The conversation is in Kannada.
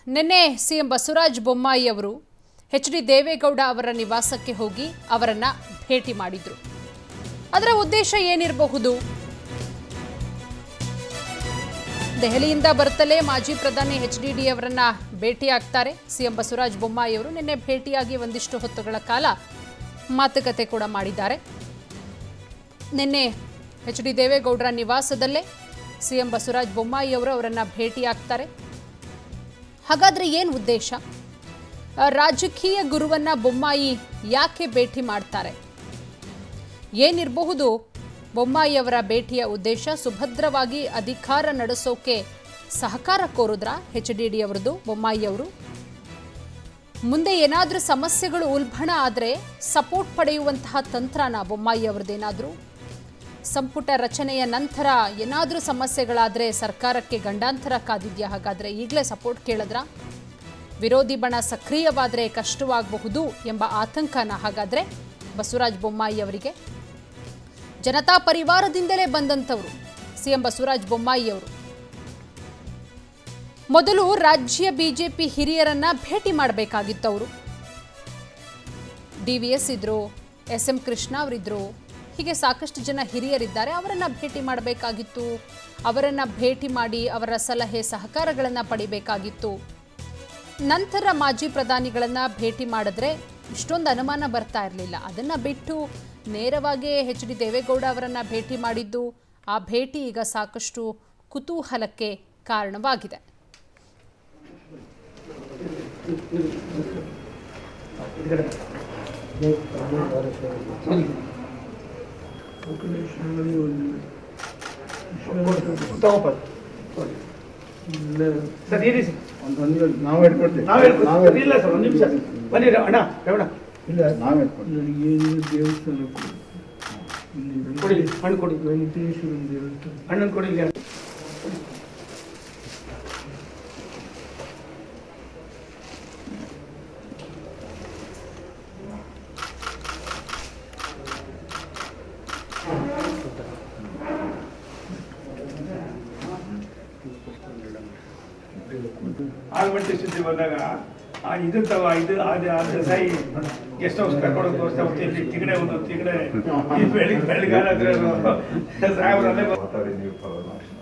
ನಿನ್ನೆ ಸಿಎಂ ಬಸವರಾಜ ಬೊಮ್ಮಾಯಿ ಅವರು ಎಚ್ ಡಿ ದೇವೇಗೌಡ ಅವರ ನಿವಾಸಕ್ಕೆ ಹೋಗಿ ಅವರನ್ನ ಭೇಟಿ ಮಾಡಿದ್ರು ಅದರ ಉದ್ದೇಶ ಏನಿರಬಹುದು ದೆಹಲಿಯಿಂದ ಬರುತ್ತಲೇ ಮಾಜಿ ಪ್ರಧಾನಿ ಎಚ್ ಡಿ ಡಿ ಅವರನ್ನ ಭೇಟಿಯಾಗ್ತಾರೆ ಸಿಎಂ ಬಸವರಾಜ ಬೊಮ್ಮಾಯಿ ಅವರು ನಿನ್ನೆ ಭೇಟಿಯಾಗಿ ಒಂದಿಷ್ಟು ಹೊತ್ತುಗಳ ಕಾಲ ಮಾತುಕತೆ ಕೂಡ ಮಾಡಿದ್ದಾರೆ ನಿನ್ನೆ ಎಚ್ ಡಿ ದೇವೇಗೌಡರ ನಿವಾಸದಲ್ಲೇ ಸಿಎಂ ಬಸವರಾಜ ಬೊಮ್ಮಾಯಿ ಅವರು ಅವರನ್ನ ಭೇಟಿಯಾಗ್ತಾರೆ ಹಾಗಾದ್ರೆ ಏನು ಉದ್ದೇಶ ಆ, ರಾಜಕೀಯ ಗುರುವನ್ನ ಬೊಮ್ಮಾಯಿ ಯಾಕೆ ಭೇಟಿ ಮಾಡ್ತಾರೆ ಏನಿರಬಹುದು ಬೊಮ್ಮಾಯಿ ಅವರ ಭೇಟಿಯ ಉದ್ದೇಶ ಸುಭದ್ರವಾಗಿ ಅಧಿಕಾರ ನಡೆಸೋಕೆ ಸಹಕಾರ ಕೋರಿದ್ರ ಎಚ್ ಡಿ ಡಿ ಅವರದು ಬೊಮ್ಮಾಯಿ ಅವರು ಮುಂದೆ ಏನಾದರೂ ಸಮಸ್ಯೆಗಳು ಉಲ್ಬಣ ಆದರೆ ಸಪೋರ್ಟ್ ಪಡೆಯುವಂತಹ ತಂತ್ರನ ಬೊಮ್ಮಾಯಿ ಅವರದ್ದೇನಾದರೂ ಸಂಪುಟ ರಚನೆಯ ನಂತರ ಏನಾದರೂ ಸಮಸ್ಯೆಗಳಾದರೆ ಸರ್ಕಾರಕ್ಕೆ ಗಂಡಾಂತರ ಕಾದಿದ್ಯಾ ಹಾಗಾದರೆ ಈಗಲೇ ಸಪೋರ್ಟ್ ಕೇಳಿದ್ರ ವಿರೋಧಿ ಬಣ ಸಕ್ರಿಯವಾದರೆ ಕಷ್ಟವಾಗಬಹುದು ಎಂಬ ಆತಂಕನ ಹಾಗಾದರೆ ಬಸವರಾಜ ಬೊಮ್ಮಾಯಿ ಅವರಿಗೆ ಜನತಾ ಪರಿವಾರದಿಂದಲೇ ಬಂದಂಥವರು ಸಿಎಂ ಬಸವರಾಜ ಬೊಮ್ಮಾಯಿ ಅವರು ಮೊದಲು ರಾಜ್ಯ ಬಿಜೆಪಿ ಹಿರಿಯರನ್ನ ಭೇಟಿ ಮಾಡಬೇಕಾಗಿತ್ತು ಅವರು ಡಿ ವಿ ಎಸ್ ಇದ್ರು ಎಸ್ ಎಂ ಕೃಷ್ಣ ಅವರಿದ್ರು ಹೀಗೆ ಸಾಕಷ್ಟು ಜನ ಹಿರಿಯರಿದ್ದಾರೆ ಅವರನ್ನ ಭೇಟಿ ಮಾಡಬೇಕಾಗಿತ್ತು ಅವರನ್ನ ಭೇಟಿ ಮಾಡಿ ಅವರ ಸಲಹೆ ಸಹಕಾರಗಳನ್ನು ಪಡಿಬೇಕಾಗಿತ್ತು ನಂತರ ಮಾಜಿ ಪ್ರಧಾನಿಗಳನ್ನ ಭೇಟಿ ಮಾಡಿದ್ರೆ ಇಷ್ಟೊಂದು ಅನುಮಾನ ಬರ್ತಾ ಇರಲಿಲ್ಲ ಅದನ್ನ ಬಿಟ್ಟು ನೇರವಾಗಿ ಎಚ್ ಡಿ ದೇವೇಗೌಡ ಅವರನ್ನ ಭೇಟಿ ಮಾಡಿದ್ದು ಆ ಭೇಟಿ ಈಗ ಸಾಕಷ್ಟು ಕುತೂಹಲಕ್ಕೆ ಕಾರಣವಾಗಿದೆ ಸರ್ ಇರಿ ಸರ್ ಒಂದು ಒಂದು ನಾವು ಇಟ್ಕೊಡ್ತೀವಿ ನಾವ್ ಹೇಳ್ಕೊಡ್ತೀವಿ. ಇಲ್ಲ ಸರ್ ಒಂದು ನಿಮಿಷ ಬನ್ನಿ ರ- ಅಣ್ಣ ರೇವಣ್ಣ ಇಲ್ಲ ನಾವು ಇಟ್ಕೊಡ್ತೀವಿ ನನಗೇನು ದೇವಸ್ಥಾನ ಕೊಡಿ ಇಲ್ಲಿ ಕೊಡಿ ಹಣ್ಣು ಕೊಡಿ ವೆಂಕಟೇಶ್ವರನ ದೇವಸ್ಥಾನ ಹಣ್ಣನ್ನು ಕೊಡಿ ಇಲ್ಲಿ ಆಲ್ಮಟ್ಟಿ ಸುದ್ದಿ ಬಂದಾಗ ಆ ಇದು ತವ ಇದು ಅದು ಅದು ಸಾಯಿ ಗೆಸ್ಟ್ ಹೌಸ್ ಕರ್ಕೊಂಡು ತೋರಿಸ್ತಾ ಹೋಗ್ತೀವಿ ಇಲ್ಲಿ ತಿಗಡೆ ಒಂದು ತಿಗಡೆ ಈ ಬೆಳಿಗ್ಗೆ ಬೆಳಿಗ್ಗೆ ಸಾಹೇಬ್ರಲ್ಲೇ ಮಾತಾಡಿ ನೀವು